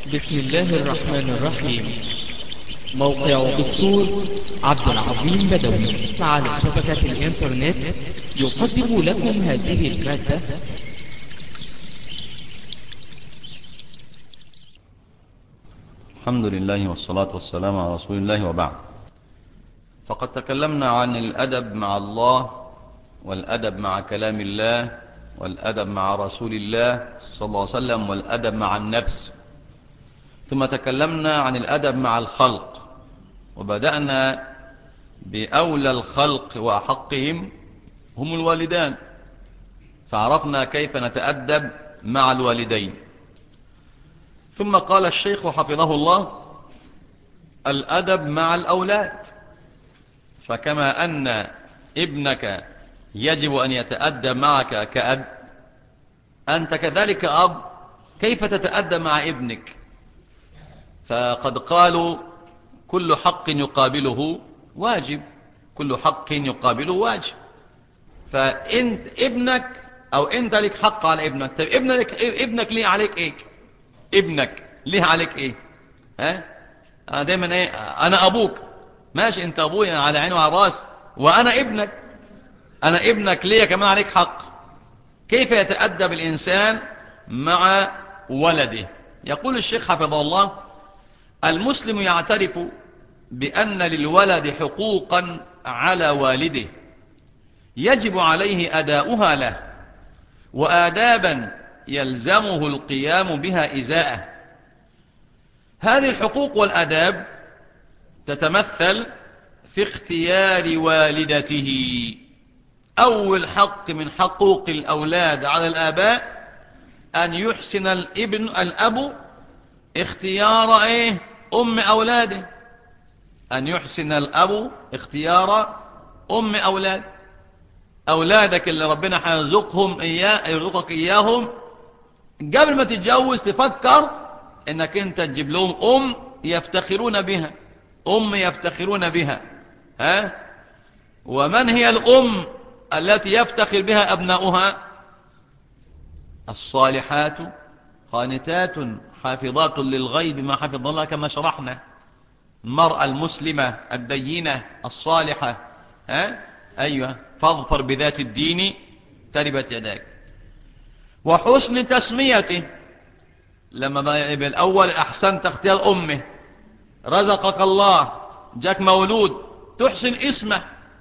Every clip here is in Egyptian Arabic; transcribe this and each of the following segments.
بسم الله الرحمن الرحيم موقع الدكتور عبد العظيم بدوي على شبكة الانترنت يقدم لكم هذه المادة الحمد لله والصلاة والسلام على رسول الله وبعد فقد تكلمنا عن الأدب مع الله والأدب مع كلام الله والأدب مع رسول الله صلى الله عليه وسلم والأدب مع النفس ثم تكلمنا عن الأدب مع الخلق وبدأنا بأولى الخلق وأحقهم هم الوالدان فعرفنا كيف نتأدب مع الوالدين ثم قال الشيخ حفظه الله الأدب مع الأولاد فكما أن ابنك يجب أن يتأدب معك كأب أنت كذلك أب كيف تتأدب مع ابنك فقد قالوا كل حق يقابله واجب كل حق يقابله واجب فانت ابنك او انت لك حق على ابنك طيب ابنك ابنك ليه عليك ايه ابنك ليه عليك ايه ها انا دايما ايه انا ابوك ماشي انت ابويا على عيني وعلى راس وانا ابنك انا ابنك ليه كمان عليك حق كيف يتأدب الانسان مع ولده يقول الشيخ حفظه الله المسلم يعترف بأن للولد حقوقا على والده يجب عليه أداؤها له وآدابا يلزمه القيام بها إزاءه هذه الحقوق والآداب تتمثل في اختيار والدته أول حق من حقوق الأولاد على الآباء أن يحسن الابن الأب اختيار ايه ام اولاده ان يحسن الاب اختيار ام اولاد اولادك اللي ربنا هيرزقهم اياه يرزقك اياهم قبل ما تتجوز تفكر انك انت تجيب لهم ام يفتخرون بها ام يفتخرون بها ها ومن هي الام التي يفتخر بها ابناؤها الصالحات قانتات حافظات للغيب ما حفظ الله كما شرحنا المرأة المسلمة الدينة الصالحة ها؟ أيوة فاظفر بذات الدين تربت يداك وحسن تسميته لما يبقى الأول أحسنت اختيار أمه رزقك الله جاك مولود تحسن اسمه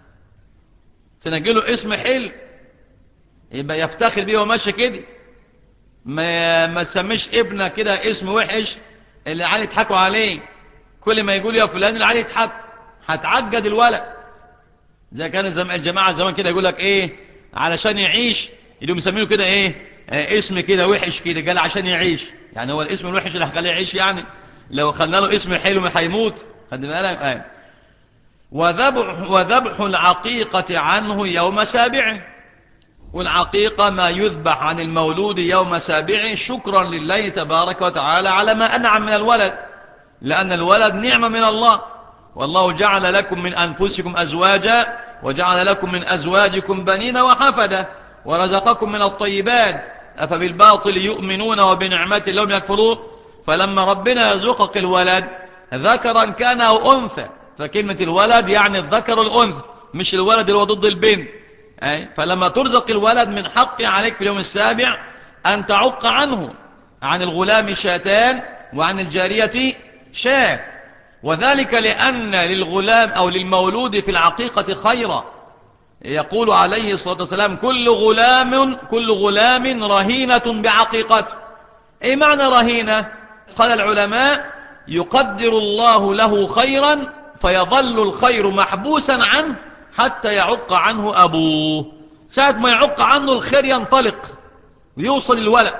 تنجله اسم حلو يبقى يفتخر بيه وماشي كده ما ما تسميش ابنك كده اسم وحش اللي علي يضحكوا عليه كل ما يقول يا فلان اللي علي يضحك هتعجد الولد زي كان زم... الجماعة زمان كده يقول لك ايه علشان يعيش يدوم يسمينه كده ايه اه اسم كده وحش كده قال عشان يعيش يعني هو الاسم الوحش اللي هخليه يعيش يعني لو خلنا له اسم حلو ما هيموت خد بالك اه وذبح وذبح العقيقة عنه يوم سابعه والعقيقة ما يذبح عن المولود يوم سابعه شكرا لله تبارك وتعالى على ما أنعم من الولد لأن الولد نعمة من الله والله جعل لكم من أنفسكم أزواجا وجعل لكم من أزواجكم بنين وحفدة ورزقكم من الطيبات أفبالباطل يؤمنون وبنعمة لهم يكفرون فلما ربنا يرزقك الولد ذكرا كان أو أنثى فكلمة الولد يعني الذكر والأنثى مش الولد اللي هو ضد البنت أي فلما ترزق الولد من حق عليك في اليوم السابع أن تعق عنه عن الغلام شاتان وعن الجارية شاة وذلك لأن للغلام أو للمولود في العقيقة خيرا يقول عليه الصلاة والسلام كل غلام كل غلام رهينة بعقيقته أي معنى رهينة قال العلماء يقدر الله له خيرا فيظل الخير محبوسا عنه حتى يعق عنه أبوه ساعة ما يعق عنه الخير ينطلق ويوصل الولد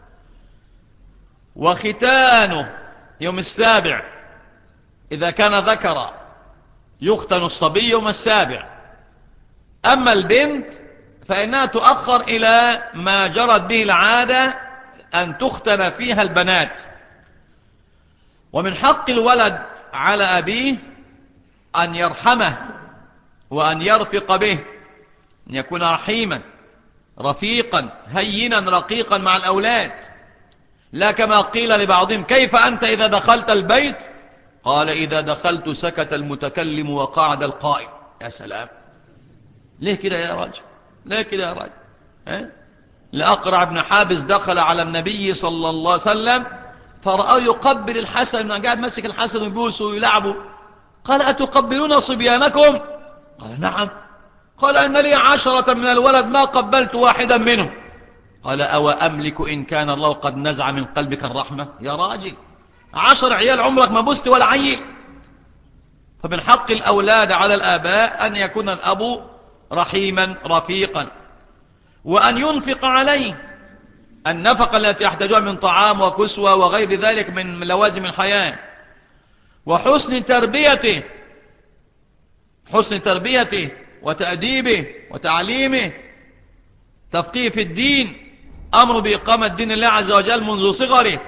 وختانه يوم السابع إذا كان ذكر يختن الصبي يوم السابع أما البنت فإنها تؤخر إلى ما جرت به العادة أن تختن فيها البنات ومن حق الولد على أبيه أن يرحمه وأن يرفق به أن يكون رحيما رفيقا هينا رقيقا مع الأولاد لا كما قيل لبعضهم كيف أنت إذا دخلت البيت قال إذا دخلت سكت المتكلم وقعد القائم يا سلام ليه كده يا راجل ليه كده يا راجل ها؟ لأقرع بن حابس دخل على النبي صلى الله عليه وسلم فرآه يقبل الحسن من قاعد مسك الحسن ويبوسه ويلعبه قال أتقبلون صبيانكم قال نعم قال أن لي عشرة من الولد ما قبلت واحدا منهم قال أو أملك إن كان الله قد نزع من قلبك الرحمة يا راجل عشر عيال عمرك ما بست ولا عيل فمن حق الأولاد على الآباء أن يكون الأب رحيما رفيقا وأن ينفق عليه النفقة التي يحتاجها من طعام وكسوة وغير ذلك من لوازم الحياة وحسن تربيته حسن تربيته وتأديبه وتعليمه تفقيه في الدين أمر بإقامة دين الله عز وجل منذ صغره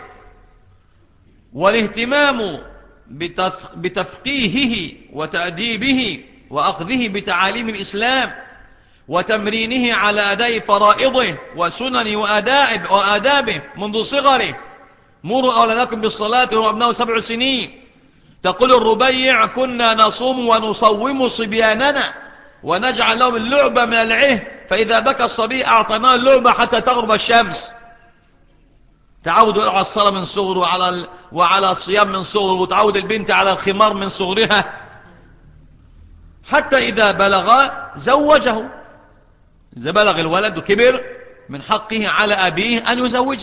والاهتمام بتفقيهه وتأديبه وأخذه بتعاليم الإسلام وتمرينه على أداء فرائضه وسنن وأدائب وآدابه منذ صغره مروا أولادكم بالصلاة وهو أبناء سبع سنين تقول الربيع كنا نصوم ونصوم صبياننا ونجعل لهم اللعبة من العه فإذا بكى الصبي أعطيناه اللعبة حتى تغرب الشمس تعود على الصلاة من صغر وعلى, ال... وعلى الصيام من صغر وتعود البنت على الخمار من صغرها حتى إذا بلغ زوجه إذا بلغ الولد وكبر من حقه على أبيه أن يزوجه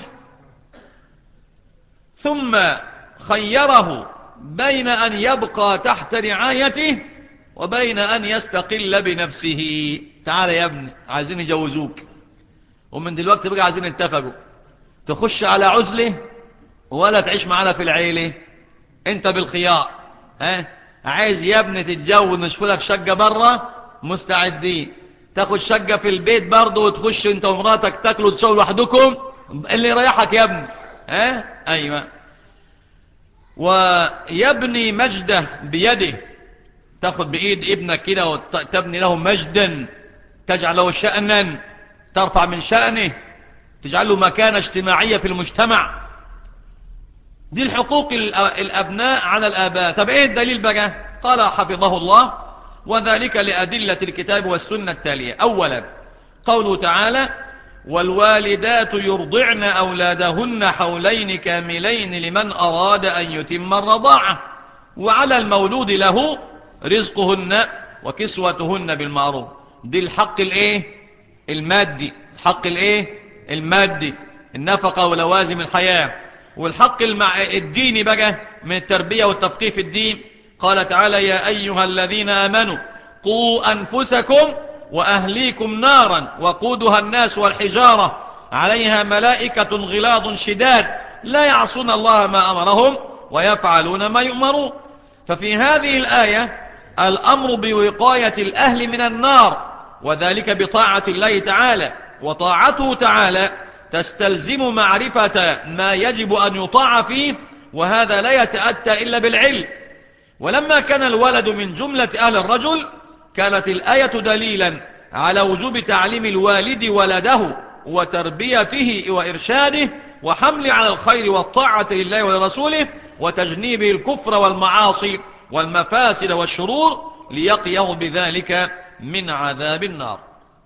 ثم خيره بين أن يبقى تحت رعايته وبين أن يستقل بنفسه تعال يا ابني عايزين يجوزوك ومن دلوقتي بقى عايزين يتفقوا تخش على عزله ولا تعيش معنا في العيلة انت بالخيار ها عايز يا ابني تتجوز نشوف لك شقة برا مستعدين تاخد شقة في البيت برضه وتخش انت ومراتك تاكلوا وتسووا لوحدكم اللي يريحك يا ابني ها ايوه ويبني مجده بيده تاخد بإيد ابنك كده وتبني له مجدا تجعل له شأنا ترفع من شأنه تجعل له مكانة اجتماعية في المجتمع دي الحقوق الأبناء على الآباء طب ايه الدليل بقى قال حفظه الله وذلك لأدلة الكتاب والسنة التالية أولا قوله تعالى والوالدات يرضعن أولادهن حولين كاملين لمن أراد أن يتم الرضاعة وعلى المولود له رزقهن وكسوتهن بالمعروف دي الحق الايه المادي الحق الايه المادي النفقة ولوازم الحياة والحق المع... الديني بقى من التربية والتفقيه في الدين قال تعالى يا أيها الذين آمنوا قوا أنفسكم وأهليكم نارا وقودها الناس والحجارة عليها ملائكة غلاظ شداد لا يعصون الله ما أمرهم ويفعلون ما يؤمرون ففي هذه الآية الأمر بوقاية الأهل من النار وذلك بطاعة الله تعالى وطاعته تعالى تستلزم معرفة ما يجب أن يطاع فيه وهذا لا يتأتى إلا بالعلم ولما كان الولد من جملة أهل الرجل كانت الآية دليلا على وجوب تعليم الوالد ولده وتربيته وإرشاده وحمل على الخير والطاعة لله ولرسوله وتجنيبه الكفر والمعاصي والمفاسد والشرور ليقيه بذلك من عذاب النار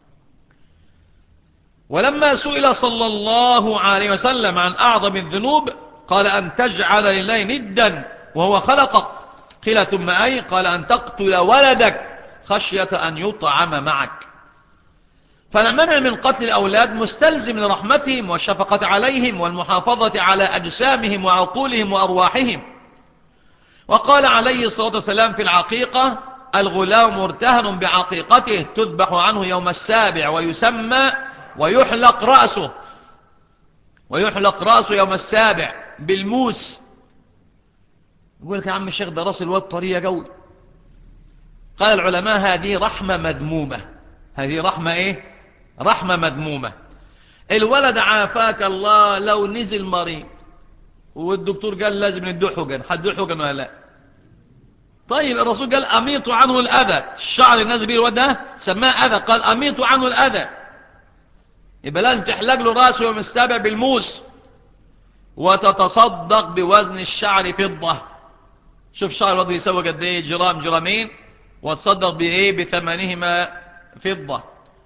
ولما سئل صلى الله عليه وسلم عن أعظم الذنوب قال أن تجعل لله ندا وهو خلقك قيل ثم أي قال أن تقتل ولدك خشية أن يطعم معك فالمنع من قتل الأولاد مستلزم لرحمتهم والشفقة عليهم والمحافظة على أجسامهم وعقولهم وأرواحهم وقال عليه الصلاة والسلام في العقيقة الغلام مرتهن بعقيقته تذبح عنه يوم السابع ويسمى ويحلق رأسه ويحلق رأسه يوم السابع بالموس يقول لك يا عم الشيخ ده راس الواد طرية قوي قال العلماء هذه رحمة مذمومة هذه رحمة ايه رحمة مذمومة الولد عافاك الله لو نزل مريض والدكتور قال لازم ندوه حقن حدوه حقن ولا لا طيب الرسول قال أميطوا عنه الأذى الشعر الناس بيه الواد ده سماه أذى قال أميطوا عنه الأذى يبقى لازم تحلق له راسه يوم السابع بالموس وتتصدق بوزن الشعر فضة شوف شعر الوضع يسوي قد ايه جرام جرامين وتصدق بايه بثمنهما فضة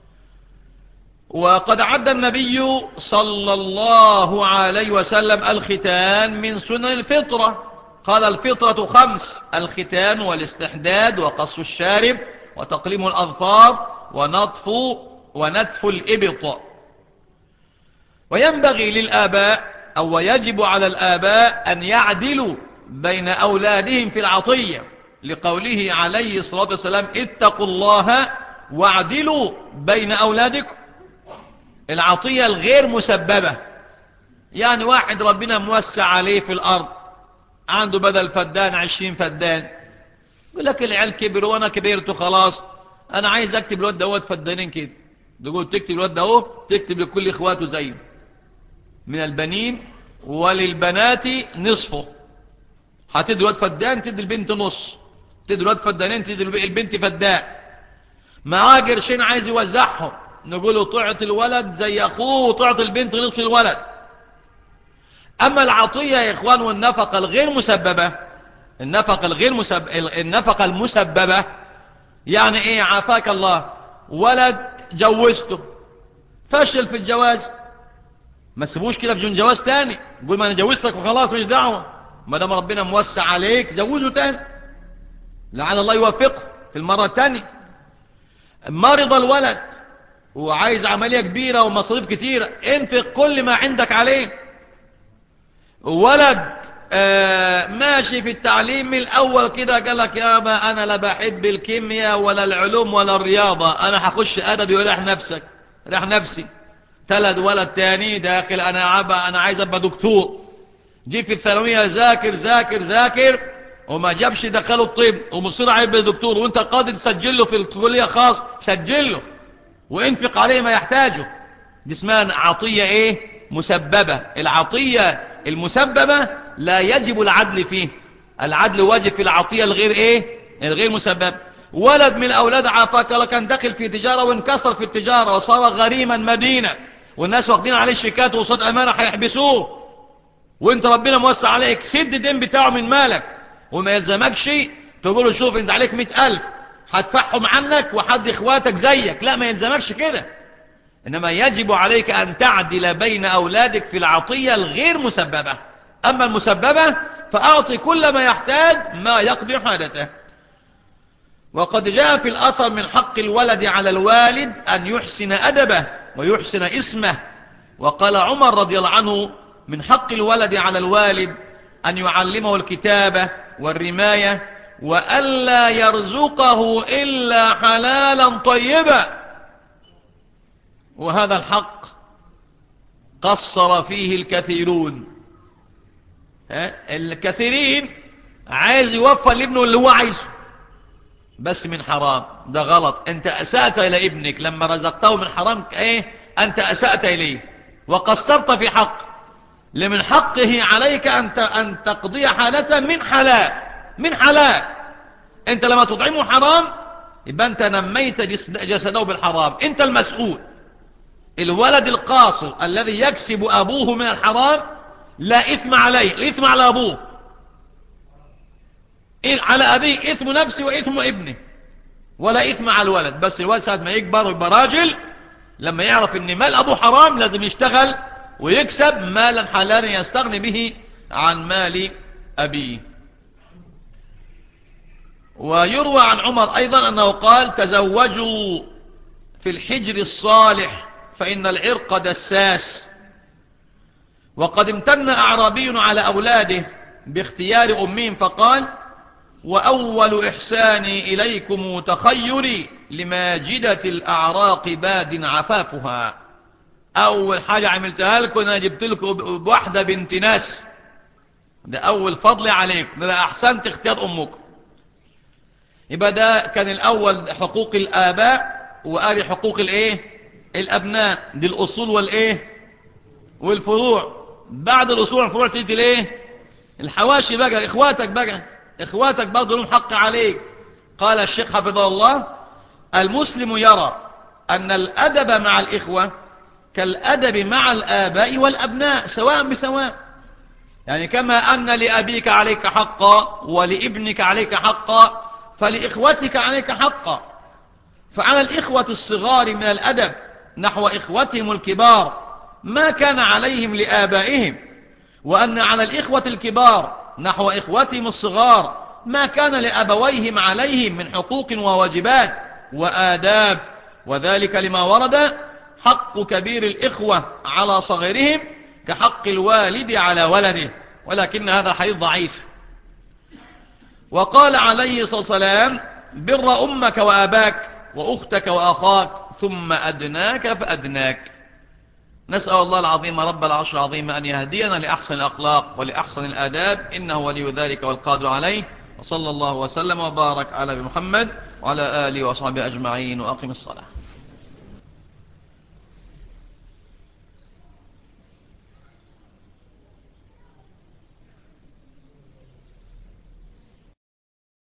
وقد عد النبي صلى الله عليه وسلم الختان من سنن الفطرة قال الفطرة خمس الختان والاستحداد وقص الشارب وتقليم الأظفار ونطف ونتف الإبط وينبغي للآباء أو يجب على الآباء أن يعدلوا بين أولادهم في العطية لقوله عليه الصلاة والسلام اتقوا الله واعدلوا بين أولادكم العطية الغير مسببة يعني واحد ربنا موسع عليه في الأرض عنده بدل فدان عشرين فدان يقول لك العيال كبر وانا كبرت خلاص انا عايز اكتب الواد دوت فدانين كده تقول تكتب الواد ده تكتب لكل اخواته زيه من البنين وللبنات نصفه هتدي الواد فدان تدي البنت نص تدي الواد فدانين تدي البنت فدان معاه قرشين عايز يوزعهم نقول له تعطي الولد زي اخوه وتعطي البنت نصف الولد اما العطية يا اخوان والنفقة الغير مسببة النفقة الغير مسب... النفقة المسببة يعني ايه عافاك الله ولد جوزته فشل في الجواز ما تسيبوش كده في جون جواز تاني قول ما انا جوزتك وخلاص مش دعوة ما دام ربنا موسع عليك جوزه تاني لعل الله يوفقه في المرة التانية مرض الولد وعايز عملية كبيرة ومصاريف كتيرة انفق كل ما عندك عليه ولد آه ماشي في التعليم من الأول كده قال لك يا ما أنا لا بحب الكيمياء ولا العلوم ولا الرياضة أنا هخش أدبي وريح نفسك ريح نفسي تلد ولد تاني داخل أنا عبا أنا عايز أبقى دكتور جي في الثانوية ذاكر ذاكر ذاكر وما جابش دخله الطب ومصير عيب دكتور وانت قادر تسجل له في الكلية خاص سجل له وانفق عليه ما يحتاجه دي اسمها عطية ايه مسببة العطية المسببة لا يجب العدل فيه العدل واجب في العطية الغير ايه الغير مسبب ولد من الاولاد عطاك الله كان داخل في تجارة وانكسر في التجارة وصار غريما مدينة والناس واخدين عليه شيكات وصد امانة هيحبسوه وانت ربنا موسع عليك سد الدين بتاعه من مالك وما يلزمكش تقول له شوف انت عليك مئة الف هدفعهم عنك وحد اخواتك زيك لا ما يلزمكش كده إنما يجب عليك أن تعدل بين أولادك في العطية الغير مسببة أما المسببة فأعطي كل ما يحتاج ما يقضي حاجته وقد جاء في الأثر من حق الولد على الوالد أن يحسن أدبه ويحسن اسمه وقال عمر رضي الله عنه من حق الولد على الوالد أن يعلمه الكتابة والرماية وألا يرزقه إلا حلالا طيبا وهذا الحق قصر فيه الكثيرون الكثيرين عايز يوفى لابنه اللي هو عايزه بس من حرام ده غلط انت اسأت الى ابنك لما رزقته من حرام ايه انت اسأت اليه وقصرت في حق لمن حقه عليك ان ان تقضي حالته من حلال من حلال انت لما تطعمه حرام يبقى انت نميت جسده بالحرام انت المسؤول الولد القاصر الذي يكسب أبوه من الحرام لا إثم عليه الإثم على أبوه على أبيه إثم نفسه وإثم ابنه ولا إثم على الولد بس الولد ساعة ما يكبر ويبقى راجل لما يعرف ان مال أبوه حرام لازم يشتغل ويكسب مالا حلالا يستغني به عن مال أبيه ويروى عن عمر أيضا أنه قال تزوجوا في الحجر الصالح فإن العرق دساس وقد امتن أعرابي على أولاده باختيار أمهم فقال وأول إحساني إليكم تخيري لماجدة الأعراق باد عفافها أول حاجة عملتها لكم أنا جبت لكم بواحدة بنت ناس ده أول فضل عليكم ده أحسنت اختيار أمكم يبقى ده كان الأول حقوق الآباء وآل حقوق الإيه الأبناء دي الأصول والإيه والفروع بعد الأصول والفروع تيجي الإيه الحواشي بقى إخواتك بقى إخواتك برضه لهم حق عليك قال الشيخ حفظه الله المسلم يرى أن الأدب مع الإخوة كالأدب مع الآباء والأبناء سواء بسواء يعني كما أن لأبيك عليك حقا ولابنك عليك حقا فلإخوتك عليك حقا فعلى الإخوة الصغار من الأدب نحو إخوتهم الكبار ما كان عليهم لآبائهم وأن على الإخوة الكبار نحو إخوتهم الصغار ما كان لأبويهم عليهم من حقوق وواجبات وآداب وذلك لما ورد حق كبير الإخوة على صغيرهم كحق الوالد على ولده ولكن هذا حديث ضعيف وقال عليه الصلاة والسلام بر أمك وأباك وأختك وأخاك ثم أدناك فأدناك نسأل الله العظيم رب العرش العظيم أن يهدينا لأحسن الأخلاق ولأحسن الآداب إنه ولي ذلك والقادر عليه وصلى الله وسلم وبارك على محمد وعلى آله وصحبه أجمعين وأقم الصلاة